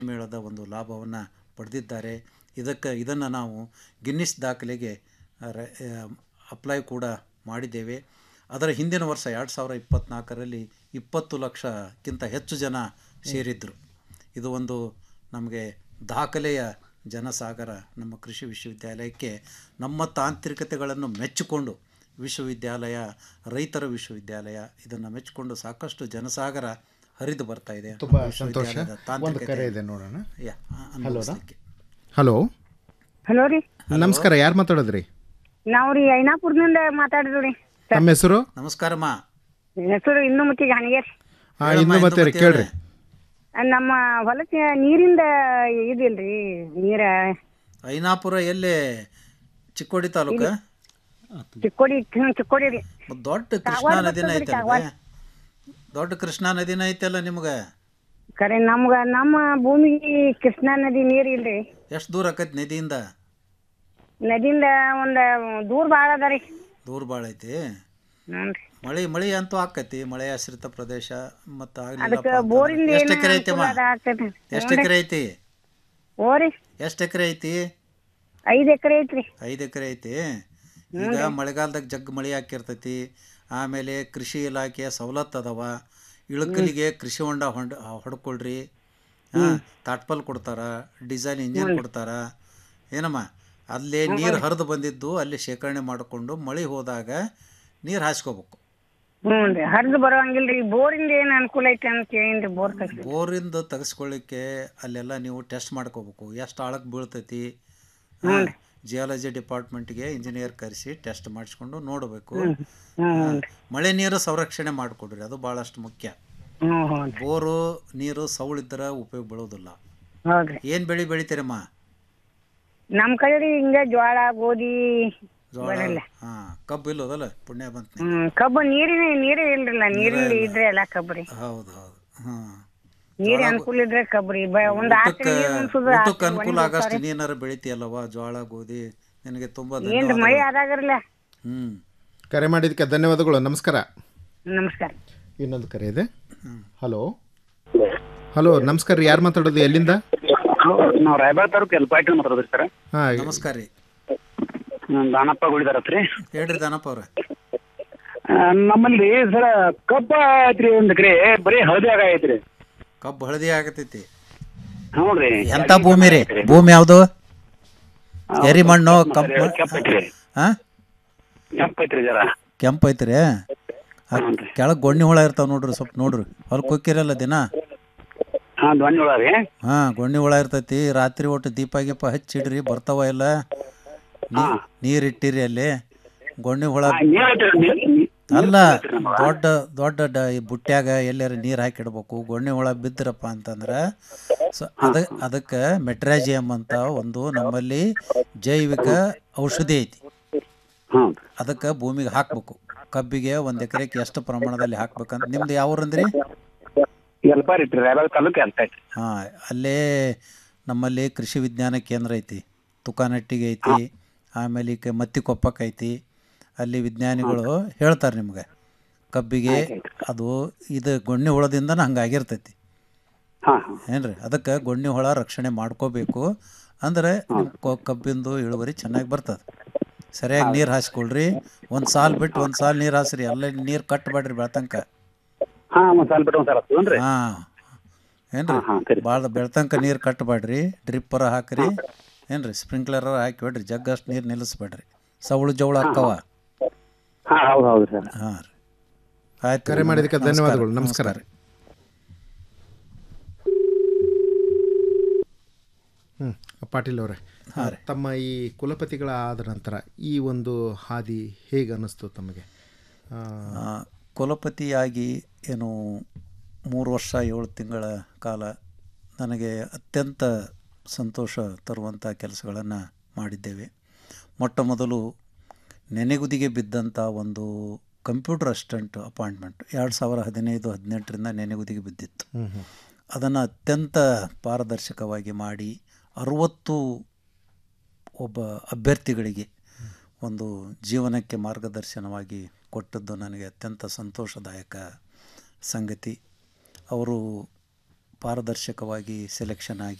ಮೇಳದ ಒಂದು ಲಾಭವನ್ನು ಪಡೆದಿದ್ದಾರೆ ಇದಕ್ಕೆ ಇದನ್ನು ನಾವು ಗಿನ್ನಿಸ್ ದಾಖಲೆಗೆ ಅಪ್ಲೈ ಕೂಡ ಮಾಡಿದ್ದೇವೆ ಅದರ ಹಿಂದಿನ ವರ್ಷ ಎರಡು ಸಾವಿರ ಇಪ್ಪತ್ತ್ನಾಲ್ಕರಲ್ಲಿ ಇಪ್ಪತ್ತು ಲಕ್ಷಕ್ಕಿಂತ ಹೆಚ್ಚು ಜನ ಸೇರಿದ್ದರು ಇದು ಒಂದು ನಮಗೆ ದಾಖಲೆಯ ಜನಸಾಗರ ನಮ್ಮ ಕೃಷಿ ವಿಶ್ವವಿದ್ಯಾಲಯಕ್ಕೆ ನಮ್ಮ ತಾಂತ್ರಿಕತೆಗಳನ್ನು ಮೆಚ್ಚಿಕೊಂಡು ವಿಶ್ವವಿದ್ಯಾಲಯ ರೈತರ ವಿಶ್ವವಿದ್ಯಾಲಯ ಇದನ್ನು ಮೆಚ್ಚಿಕೊಂಡು ಸಾಕಷ್ಟು ಜನಸಾಗರ ಹರಿದು ಬರ್ತಾ ಇದೆ ತುಂಬ ನಮ್ಮ ಸಂತೋಷ ವಿಶ್ವವಿದ್ಯಾಲಯದ ಒಂದು ತಾಂತ್ರಿಕತೆ ಕರೆ ಇದೆ ನೋಡೋಣ ಯಾ, ಆ- ಹಲೋನಾ ಅನುಭವಿಸ್ಲಿಕ್ಕೆ. ಹಲೋ ಹಲೋ ರೀ ನಮಸ್ಕಾರ ಯಾರು ಮಾತಾಡೋದ್ರಿ ನಾವು ರೀ ಐನಾಪುರದಿಂದ ಮಾತಾಡಿದ್ವಿ ರೀ ತಮ್ಮ ಹೆಸರು ನಮಸ್ಕಾರಮ್ಮ ಹೆಸರು ಇನ್ನು ಮುತ್ತಿಗೆ ಹಣಿಗೆ ರೀ ಹಾಂ ಇನ್ನು ಮತ್ತೆ ರೀ ಕೇಳ್ರಿ ನಮ್ಮ ಹೊಲಕ್ಕೆ ನೀರಿಂದ ಇದಿಲ್ರಿ ನೀರ ಐನಾಪುರ ಎಲ್ಲಿ ಚಿಕ್ಕೋಡಿ ತಾಲೂಕ ಚಿಕ್ಕೋಡಿ ಹ್ಮ್, ಚಿಕ್ಕೋಡಿ ರೀ ಮತ್ತ್ ದೊಡ್ಡ ಕೃಷ್ಣಾ ಕಾಗವಾಡ ನದಿನ ಬರ್ತದ್ರಿ, ಐತಲ್ಲ ಕಾಗವಾಡ. ದೊಡ್ಡ ಕೃಷ್ಣಾ ನದಿನ ಐತಲ್ಲ ನಿಮ್ಗೆ ಕರೆ ನಮ್ಗ ನಮ್ಮ ಭೂಮಿಗೆ ಕೃಷ್ಣಾ ನದಿ ನೀರ್ ಇಲ್ರಿ ಎಷ್ಟು ದೂರ ಆಕೈತಿ ನದಿಯಿಂದ ನದಿಯಿಂದ ಒಂದ ದೂರ ಭಾಳ ಅದ ರೀ ದೂರ ಭಾಳ ಐತಿ ಹ್ಞೂನ್ರಿ ಮಳಿ ಮಳಿ ಅಂತೂ ಆಕೈತಿ ಮಳೆ ಆಶ್ರಿತ ಪ್ರದೇಶ ಮತ್ತು ಅದಕ್ಕೆ ಬೋರಿಂದ ಎಷ್ಟು ಏನು ಎಕರೆ ಐತಿಮ್ಮ ಅನುಕೂಲ ಅದ ಆಗ್ತೈತಿ ಎಷ್ಟು ಎಕರೆ ಐತಿ ಓರಿ ಎಷ್ಟು ಎಕರೆ ಐತಿ ಐದ್ ಎಕರೆ ಐತ್ರಿ ಐದು ಎಕರೆ ಐತಿ ಈಗ ಮಳೆಗಾಲದಾಗ ಜಗ್ ಮಳೆ ಹಾಕಿರ್ತೈತಿ ಆಮೇಲೆ ಕೃಷಿ ಇಲಾಖೆಯ ಸವಲತ್ತು ಅದಾವ ಇಳಕಲಿಗೆ ಕೃಷಿ ಹೊಂಡ ಹೊಂಡ ಹೊಡ್ಕೊಳ್ರಿ ಹಾಂ ತಾಟ್ಪಲ್ ಕೊಡ್ತಾರ ಡೀಸೆಲ್ ಇಂಜಿನ್ ಕೊಡ್ತಾರ ಏನಮ್ಮ ಅಲ್ಲೇ ನೀರು ಹರಿದು ಬಂದಿದ್ದು ಅಲ್ಲಿ ಶೇಖರಣೆ ಮಾಡಿಕೊಂಡು ಮಳೆ ಹೋದಾಗ ನೀರು ಹಾಸ್ಕೋಬೇಕು ಹ್ಞೂನ್ರಿ ಹರಿದು ಬರೋಂಗಿಲ್ರಿ ಬೋರಿಂದ ಏನ್ ಅನುಕೂಲ ಐತಿ ಅಂತ ಕೇಳಿನ್ರಿ ಬೋರ್ ತಗ್ಸಿ ಬೋರಿಂದ ತೆಗೆಸ್ಕೊಳ್ಳಿಕ್ಕೆ ಅಲ್ಲೆಲ್ಲ ನೀವು ಟೆಸ್ಟ್ ಮಾಡ್ಕೋಬೇಕು ಎಷ್ಟು ಆಳಕ್ಕೆ ಬೀಳ್ತೈತಿ ಜಿಯಾಲಜಿ ಡಿಪಾರ್ಟ್ಮೆಂಟ್ಗೆ ಇಂಜಿನಿಯರ್ ಕರೆಸಿ ಟೆಸ್ಟ್ ಮಾಡಿಸ್ಕೊಂಡು ನೋಡಬೇಕು ಮಳೆ ನೀರು ಸಂರಕ್ಷಣೆ ಮಾಡಿಕೊಡ್ರಿ ಅದು ಭಾಳಷ್ಟು ಮುಖ್ಯ ಹ್ಞೂ ಹ್ಞೂ ಬೋರು ನೀರು ಸೌಳಿದ್ರೆ ಉಪಯೋಗ ಬೀಳೋದಿಲ್ಲ ಹೌದ್ರಿ ಏನು ಬೆಳೆ ಬೆಳಿತೀರಮ್ಮ ನಮ್ ಕಡೆ ರೀ ಹಿಂಗ ಜ್ವಾಳ ಗೋಧಿ ಜೋಳ ಬರಲ್ಲ ಹಾಂ ಕಬ್ಬು ಇಲ್ಲೋದಲ್ಲ ಪುಣ್ಯ ಬಂತು ಹ್ಮ್ ಕಬ್ಬು ನೀರಿನ ನೀರೇ ಇಲ್ರಲ್ಲ ನೀರಿಂದ ಇದ್ರೆ ಎಲ್ಲ ಕಬ್ಬು ರೀ ಹೌದು ಹೌದು ಹಾಂ ನೀರಿನ ಅನುಕೂಲ ಇದ್ರೆ ಕಬ್ಬು ರೀ ಬ- ಒಂದ್ ಆಸೆ ಊಟಕ್ಕೆ ನೀರು ಉಣ್ಸುದು ಊಟಕ್ಕೆ ಅನುಕೂಲ ಆಗಷ್ಟು ನೀನಾರು ಬೆಳಿತೀಯಲ್ಲವ ಜೋಳ ಗೋಧಿ ನಿನಗೆ ತುಂಬ ಏನ್ರಿ ಮಳೆ ಆದಾಗರ್ಲ ಹ್ಞೂ ಕರೆ ಮಾಡಿದ್ದಕ್ಕೆ ಧನ್ಯವಾದಗಳು ನಮಸ್ಕಾರ ನಮಸ್ಕಾರ ಇನ್ನೊಂದು ಕರೆ ಇದೆ ಹಲೋ ಹಲೋ ನಮಸ್ಕಾರ ರೀ ಯಾರು ಮಾತಾಡೋದು ಎಲ್ಲಿಂದ ನಾವು ರಾಯಬಾಗ ತಾಲೂಕು ಎಲ್ಪಾಯ್ಟಿ ಮಾತಾಡೋದ್ರಿ ಸರ್ ಹಾಂ ನಮಸ್ಕಾರ ರೀ ದಾನಪ್ಪ ಗುಳಿದಾರತ್ರಿ ಹೇಳ್ರಿ ದಾನಪ್ಪ ಅವ್ರೆ ನಮ್ಮಲ್ಲಿ ಸರ ಕಬ್ಬ ಐತ್ರಿ ಒಂದ್ ಎಕರೆ ಬರೀ ಹಳದಿ ಆಗ ಐತ್ರಿ ಕಬ್ಬು ಹಳದಿ ಆಗತೈತಿ ಹ್ಞೂನ್ರಿ ಎಂತ ಭೂಮಿ ರೀ ಭೂಮಿ ಯಾವುದು ಎರಿ ಮಣ್ಣು ಕಪ್ಪು ಕೆಂಪ್ ಐತ್ರಿ ಹಾ ಕೆಂಪ್ ಐತ್ರಿ ಜರ ಕೆಂಪು ಐತ್ರಿ ಕೆಳಗೆ ಗೊಣ್ಣಿ ಹುಳ ಇರ್ತಾವ ನೋಡ್ರಿ ಸ್ವಲ್ಪ ನೋಡ್ರಿ ಹೊಲಕ್ಕೆ ಹೋಗಿರಲ್ಲ ದಿನ ಹಾ ಧ್ವನಿ ಒಳ ರೀ ಹಾ ಗೊಣ್ಣಿ ಹುಳ ಇರ್ತೈತಿ ರಾತ್ರಿ ಒಟ್ಟು ದೀಪ ಗೀಪ ಹಚ್ಚಿಡ್ರಿ ಬರ್ತಾವ ಎಲ್ಲ ನೀ- ನೀರ್ ಇಟ್ಟಿರಿ ಅಲ್ಲಿ ಗೊಣ್ಣಿ ಹುಳ ನೀರ್ ಐತ್ರಿ ನೀರ್- ನೀರ್- ಅಲ್ಲ ದೊಡ್ಡ ದೊಡ್ಡ ಡ- ಈ ಬುಟ್ಟ್ಯಾಗ ಎಲ್ಲಾರ ನೀರು ಹಾಕಿಡ್ಬೇಕು ಗೊಣ್ಣೆ ಹುಳ ಬಿದ್ರಪ್ಪ ಅಂತಂದ್ರೆ ಸೊ ಅದ ಅದಕ್ಕೆ ಮೆಟ್ರಾಜಿಯಮ್ ಅಂತ ಒಂದು ನಮ್ಮಲ್ಲಿ ಜೈವಿಕ ಔಷಧಿ ಐತಿ ಹ್ಞೂ ಅದಕ್ಕೆ ಭೂಮಿಗೆ ಹಾಕ್ಬೇಕು ಕಬ್ಬಿಗೆ ಒಂದು ಎಕರೆಗೆ ಎಷ್ಟು ಪ್ರಮಾಣದಲ್ಲಿ ಹಾಕ್ಬೇಕಂತ ನಿಮ್ದು ಯಾವ ಊರಂದ್ರಿ ಎಲ್ಪಾರ್ ಐತ್ರಿ ರಾಯಬಾಗ ತಾಲೂಕು ಎಲ್ಪಾಯ್ತಿ ಹಾಂ ಅಲ್ಲೇ ನಮ್ಮಲ್ಲಿ ಕೃಷಿ ವಿಜ್ಞಾನ ಕೇಂದ್ರ ಐತಿ ತುಕಾನಟ್ಟಿಗೆ ಐತಿ ಆಮೇಲೆ ಈಗ ಮತ್ತಿಕೊಪ್ಪಕ್ಕೆ ಐತಿ ಅಲ್ಲಿ ವಿಜ್ಞಾನಿಗಳು ಹೇಳ್ತಾರೆ ನಿಮ್ಗೆ ಕಬ್ಬಿಗೆ ಅದು ಇದು ಗೊಣ್ಣೆ ಹುಳದಿಂದನೇ ಹಂಗಾಗಿರ್ತೈತಿ ಹಾ ಹಾ ಏನ್ರಿ ಅದಕ್ಕೆ ಗೊಣ್ಣೆ ಹುಳ ರಕ್ಷಣೆ ಮಾಡ್ಕೋಬೇಕು ಅಂದ್ರೆ ನಿಮ್ ಕೊ- ಕಬ್ಬಿಂದು ಇಳುವರಿ ಚೆನ್ನಾಗಿ ಬರ್ತದೆ ಸರಿಯಾಗಿ ನೀರು ಹಾಸ್ಕೊಳ್ರಿ ಒಂದು ಸಾಲ್ ಬಿಟ್ಟು ಒಂದು ಸಾಲ್ ನೀರು ಹಾಸ್ರಿ ಎಲ್ಲ ನೀರು ಕಟ್ಟಬೇಡ್ರಿ ಬೆಳ್ತಂಕ ಹಾ ಒಂದ್ ಸಾಲ್ ಬಿಟ್ಟು ಒಂದ್ ಸಾಲ ಹತ್ತದನ್ರಿ ಹಾಂ ಏನ್ರಿ ಭಾಳ ಬೆಳ್ತಂಕ ನೀರು ಕಟ್ಟಬೇಡ್ರಿ ಡ್ರಿಪ್ಪರ ಹಾಕ್ರಿ ಏನ್ರಿ ಸ್ಪ್ರಿಂಕ್ಲರ್ ಹಾಕಿಬಿಡ್ರಿ ಜಗ್ಗಷ್ಟು ನೀರು ನಿಲ್ಲಿಸ್ಬೇಡ್ರಿ ಸವಳು ಜವಳು ಅಕ್ಕವ ಹಾ ಹೌದು ಹೌದು ಸರ್ ಹಾಂ ರೀ ಆಯ್ತು ಕರೆ ಮಾಡಿದ್ದಕ್ಕೆ ನಮಸ್ಕಾರ. ಧನ್ಯವಾದಗಳು ನಮಸ್ಕಾರ ರೀ ಹ್ಞೂ ಪಾಟೀಲ್ ಅವರೇ ತಮ್ಮ ಈ ಕುಲಪತಿಗಳಾದ ನಂತರ ಈ ಒಂದು ಹಾದಿ ಹೇಗೆ ಅನ್ನಿಸ್ತು ತಮಗೆ ಆ, ಆ, ಕುಲಪತಿಯಾಗಿ ಏನು ಮೂರು ವರ್ಷ ಏಳು ತಿಂಗಳ ಕಾಲ ನನಗೆ ಅತ್ಯಂತ ಸಂತೋಷ ತರುವಂಥ ಕೆಲಸಗಳನ್ನು ಮಾಡಿದ್ದೇವೆ ಮೊಟ್ಟ ಮೊದಲು ನೆನೆಗುದಿಗೆ ಬಿದ್ದಂಥ ಒಂದು ಕಂಪ್ಯೂಟರ್ ಅಸಿಸ್ಟೆಂಟ್ ಅಪಾಯಿಂಟ್ಮೆಂಟ್ ಎರಡು ಸಾವಿರ ಹದಿನೈದು ಹದಿನೆಂಟರಿಂದ ನೆನೆಗುದಿಗೆ ಬಿದ್ದಿತ್ತು ಹ್ಮ್, ಹ್ಮ್. ಅದನ್ನು ಅತ್ಯಂತ ಪಾರದರ್ಶಕವಾಗಿ ಮಾಡಿ ಅರುವತ್ತು ಒಬ್ಬ ಅಭ್ಯರ್ಥಿಗಳಿಗೆ ಒಂದು ಜೀವನಕ್ಕೆ ಮಾರ್ಗದರ್ಶನವಾಗಿ ಕೊಟ್ಟದ್ದು ನನಗೆ ಅತ್ಯಂತ ಸಂತೋಷದಾಯಕ ಸಂಗತಿ ಅವರು ಪಾರದರ್ಶಕವಾಗಿ ಸೆಲೆಕ್ಷನ್ ಆಗಿ